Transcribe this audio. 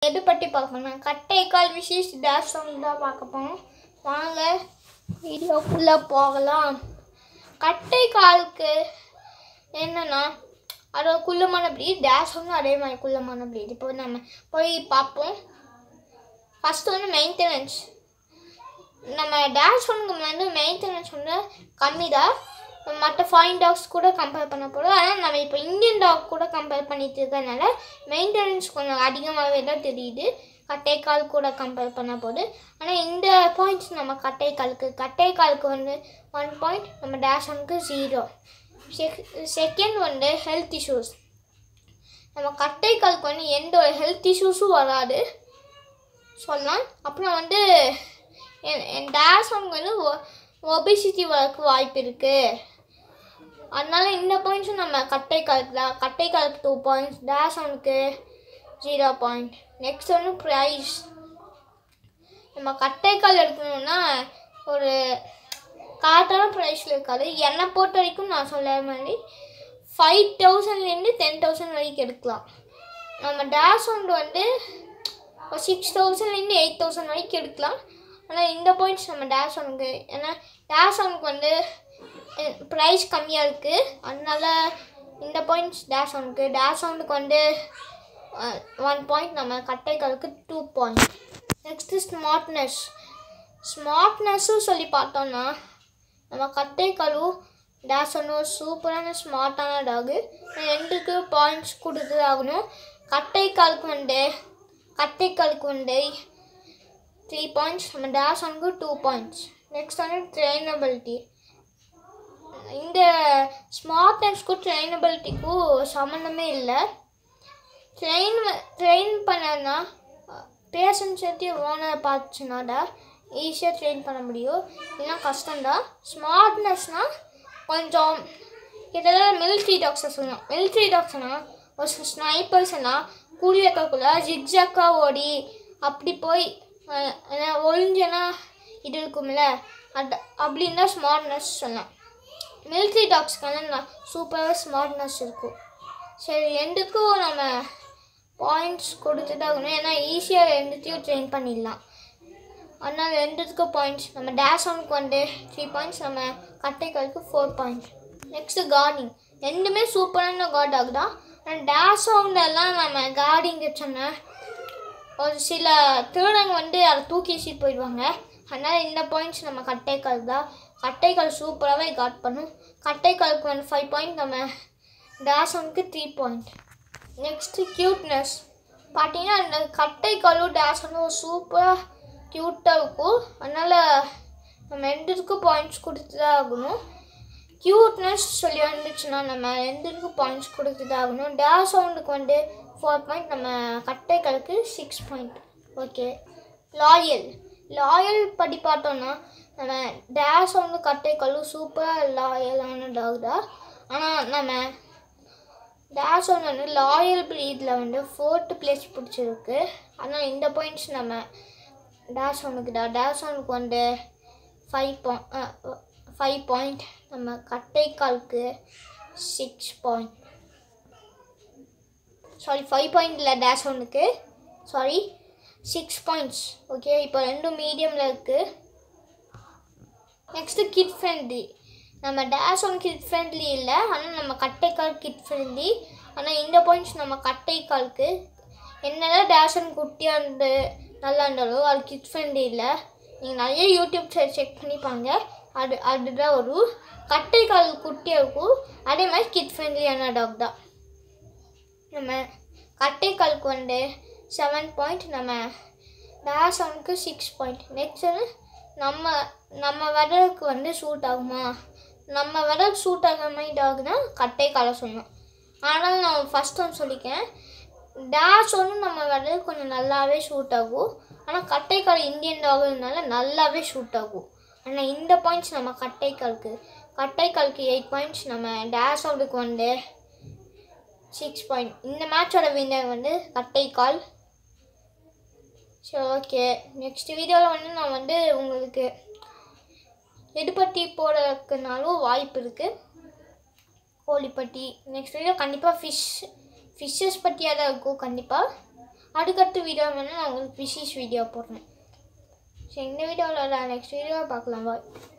எது பற்றி பார்க்க போனோம் கட்டைக்கால் விசேஷ் டேஷ் சாங் தான் பார்க்க போனோம் வாங்க வீடியோக்குள்ளே போகலாம் கட்டைக்காலுக்கு என்னன்னா அதோட குள்ளமான ப்ரீட் டேஷ் வந்து அதே மாதிரி குள்ளமான ப்ரீட் இப்போ நம்ம போய் பார்ப்போம் ஃபஸ்ட்டு வந்து மெயின்டெனன்ஸ் நம்ம டேஷ் ஒன்றுக்கு வந்து மெயின்டெனன்ஸ் வந்து கம்மி தான் மற்ற ஃபாரின் டாக்ஸ் கூட கம்பேர் பண்ண போகிறோம் ஆனால் நம்ம இப்போ இந்தியன் டாக் கூட கம்பேர் பண்ணிட்டு இருக்கறனால மெயின்டெனன்ஸ் கொஞ்சம் அதிகமாகவே தான் தெரியுது கட்டைக்கால் கூட கம்பேர் பண்ண போது ஆனால் இந்த பாயிண்ட்ஸ் நம்ம கட்டைக்காலுக்கு கட்டைக்காலுக்கு வந்து ஒன் பாயிண்ட் நம்ம டேஷ் ஒனுக்கு ஜீரோ செக் செகண்ட் வந்து ஹெல்த் இஷ்யூஸ் நம்ம கட்டைக்காலுக்கு வந்து எந்த ஒரு ஹெல்த் இஷ்யூஸும் வராது சொல்லலாம் அப்புறம் வந்து என் என் டேஷ் அவங்க வந்து ஒபிசிட்டி வரக்கு வாய்ப்பு இருக்குது அதனால இந்த பாயிண்ட்ஸும் நம்ம கட்டை காலுக்கு தான் கட்டை காலுக்கு டூ பாயிண்ட்ஸ் டேஷ் அவனுக்கு ஜீரோ பாயிண்ட் நெக்ஸ்ட் வந்து ப்ரைஸ் நம்ம கட்டைக்கால் எடுக்கணும்னா ஒரு கரெக்டான ப்ரைஸில் இருக்காது என்னை பொறுத்த வரைக்கும் நான் சொல்ல மாதிரி ஃபைவ் தௌசண்ட்லேருந்து டென் தௌசண்ட் வரைக்கும் எடுக்கலாம் நம்ம டேஷ் சவுண்ட் வந்து ஒரு சிக்ஸ் தௌசண்ட்லேருந்து எயிட் தௌசண்ட் வரைக்கும் எடுக்கலாம் ஆனால் இந்த பாயிண்ட்ஸ் நம்ம டேஷ் சவுண்டுக்கு ஏன்னா டேஷ் சவுண்டுக்கு வந்து ப்ரைஸ் கம்மியாக இருக்குது அதனால இந்த பாயிண்ட்ஸ் டேஷ் சவுண்டுக்கு டேஷ் சவுண்டுக்கு வந்து ஒன் பாயிண்ட் நம்ம கட்டைக்காலுக்கு டூ பாயிண்ட் நெக்ஸ்ட்டு ஸ்மார்ட்னஸ் ஸ்மார்ட்னஸ்ஸும் சொல்லி பார்த்தோன்னா நம்ம கட்டைக்காலு டேஷ் ஒன்று சூப்பரான ஸ்மார்ட்டான டாகு ரெண்டுக்கு பாயிண்ட்ஸ் கொடுத்து ஆகணும் கட்டைக்காலுக்கு வந்து கட்டைக்காலுக்கு வந்து த்ரீ பாயிண்ட்ஸ் நம்ம டேஷ் ஒனுக்கு டூ பாயிண்ட்ஸ் நெக்ஸ்ட் வந்து ட்ரெயினபிலிட்டி இந்த ஸ்மார்ட்னஸ்க்கும் ட்ரெயினபிலிட்டிக்கும் சம்மந்தமே இல்லை ட்ரெயின் ட்ரெயின் பண்ணனா பேஷன்ஸ் எடுத்து ஓனரை பார்த்துச்சுனா தான் ஈஸியாக ட்ரெயின் பண்ண முடியும் இல்லைன்னா கஷ்டம்தான் ஸ்மார்ட்னஸ்னால் கொஞ்சம் கிட்டத்தட்ட மிலிட்ரி டாக்ஸை சொல்லலாம் மிலிட்ரி டாக்ஸ்னால் ஒரு ஸ்னைப்பர்ஸ்னால் கூலி வைக்கக்குள்ள ஜிக்ஜாக்காக ஓடி அப்படி போய் அஹ், ஏன்னா ஒளிஞ்சனா இது இருக்கும்ல அது அப்படின்னு தான் ஸ்மார்ட்னஸ் சொல்லலாம் மிலிட்ரி டாக்ஸ்க்கான நான் சூப்பராக ஸ்மார்ட்னஸ் இருக்கும் சரி ரெண்டுக்கும் நம்ம பாயிண்ட்ஸ் கொடுத்து தான் ஆகணும் ஏன்னா ஈஸியாக ரெண்டுத்தையும் ட்ரெயின் பண்ணிடலாம் அதனால ரெண்டுத்துக்கும் பாயிண்ட்ஸ் நம்ம டேஷ் ஒனுக்கு வந்து த்ரீ பாயிண்ட்ஸ் நம்ம கட்டைக்காலுக்கு ஃபோர் பாயிண்ட்ஸ் நெக்ஸ்ட்டு கார்டிங் ரெண்டுமே சூப்பரான கார்ட் ஆகுதான் ஆனால் டேஷ் சவுண்டெல்லாம் நம்ம கார்டிங் வச்சோன்னா ஒரு சில திருடங்க வந்து அதை தூக்கி வீசிட்டு போயிடுவாங்க அதனால் இந்த பாயிண்ட்ஸ் நம்ம கட்டைக்கால் தான் கட்டைக்கால் சூப்பராகவே காட் பண்ணும் கட்டைக்காலுக்கு வந்து ஃபைவ் பாயிண்ட் நம்ம டேஷ் ஒனுக்கு த்ரீ பாயிண்ட் நெக்ஸ்ட்டு க்யூட்னஸ் பார்த்தீங்கன்னா அந்த கட்டைக்காலும் டேஷ் ஒன்று சூப்பராக க்யூட்டாக இருக்கும் அதனால் நம்ம ரெண்டுத்துக்கும் பாயிண்ட்ஸ் கொடுத்து தான் ஆகணும் க்யூட்னஸ் சொல்லி வந்துச்சுன்னா நம்ம ரெண்டுக்கு பாயிண்ட்ஸ் கொடுத்து தான் ஆகணும் டேஷ் சவுண்டுக்கு வந்து ஃபோர் பாயிண்ட் நம்ம கட்டைகளுக்கு six point okay loyal loyal படி பார்த்தோன்னா நம்ம டேஷ் சவுண்டு கட்டைக்கல்லும் சூப்பராக லாயலான டாக் தான் ஆனால் நம்ம டேஷ் ஒன்று வந்து லாயல் ப்ரீடில் வந்து ஃபோர்த்து பிளேஸ் பிடிச்சிருக்கு ஆனால் இந்த பாயிண்ட்ஸ் நம்ம டேஷ் ஒன்றுக்கு தான் டேஷ் ஒன்றுக்கு வந்து ஃபைவ் பாயிண்ட் ஃபைவ் பாயிண்ட் நம்ம கட்டைக்காலுக்கு six point sorry five point இல்லை டேஷ் ஒன்றுக்கு சாரி சிக்ஸ் பாயிண்ட்ஸ் ஓகே இப்போ ரெண்டும் மீடியமில் இருக்குது நெக்ஸ்ட்டு கிட் ஃப்ரெண்ட்லி நம்ம டேஷ் ஒன் கிட் ஃப்ரெண்ட்லி இல்லை ஆனால் நம்ம கட்டைக்கால் கிட் ஃப்ரெண்ட்லி ஆனால் இந்த பாயிண்ட்ஸ் நம்ம கட்டைக்காலுக்கு என்னதான் டேஷ் ஒன் குட்டியாக இருந்து நல்லா இருந்தாலும் அது கிட் ஃப்ரெண்ட்லி இல்லை நீங்கள் நிறைய யூடியூப் செக் பண்ணி பாருங்க அது அதுதான் ஒரு கட்டைக்கால் குட்டியாக இருக்கும் அதே மாதிரி கிட் ஃப்ரெண்ட்லியான டாக் தான் நம்ம கட்டைக்காலுக்கு வந்து செவன் பாயிண்ட் நம்ம டேஷ் ஒனுக்கு சிக்ஸ் பாயிண்ட் நெக்ஸ்ட் வந்து நம்ம நம்ம விரலுக்கு வந்து சூட் ஆகுமா நம்ம விரலுக்கு சூட் ஆகிற மாதிரி டாக்னா கட்டைக்காலை சொல்லணும் ஆனால் நான் ஃபஸ்ட் ஒன்று சொல்லிக்கேன் டேஷ் ஒன்று நம்ம விரலுக்கு கொஞ்சம் நல்லாவே சூட் ஆகும் ஆனால் கட்டைக்கால் இந்தியன் டாகுனால நல்லாவே சூட் ஆகும் ஆனால் இந்த பாயிண்ட்ஸ் நம்ம கட்டைக்காலுக்கு கட்டைக்காலுக்கு எயிட் பாயிண்ட்ஸ் நம்ம டேஷ் அவுட்டுக்கு வந்து சிக்ஸ் பாயிண்ட் இந்த மேட்சோட வின்னர் வந்து கட்டைக்கால் சரி ஓகே நெக்ஸ்ட் வீடியோவில் வந்து நான் வந்து உங்களுக்கு எது பற்றி போடுறதுக்குனாலும் வாய்ப்பு இருக்குது கோழிப்பட்டி நெக்ஸ்ட் வீடியோ கண்டிப்பாக ஃபிஷ் ஃபிஷ்ஷஸ் பற்றியாக தான் இருக்கும் கண்டிப்பாக அடுக்கடுத்த வீடியோ வேணால் நான் உங்களுக்கு விசேஷ் வீடியோ போடுறேன் சரி இந்த வீடியோவில் நெக்ஸ்ட் வீடியோ பார்க்கலாம் பாய்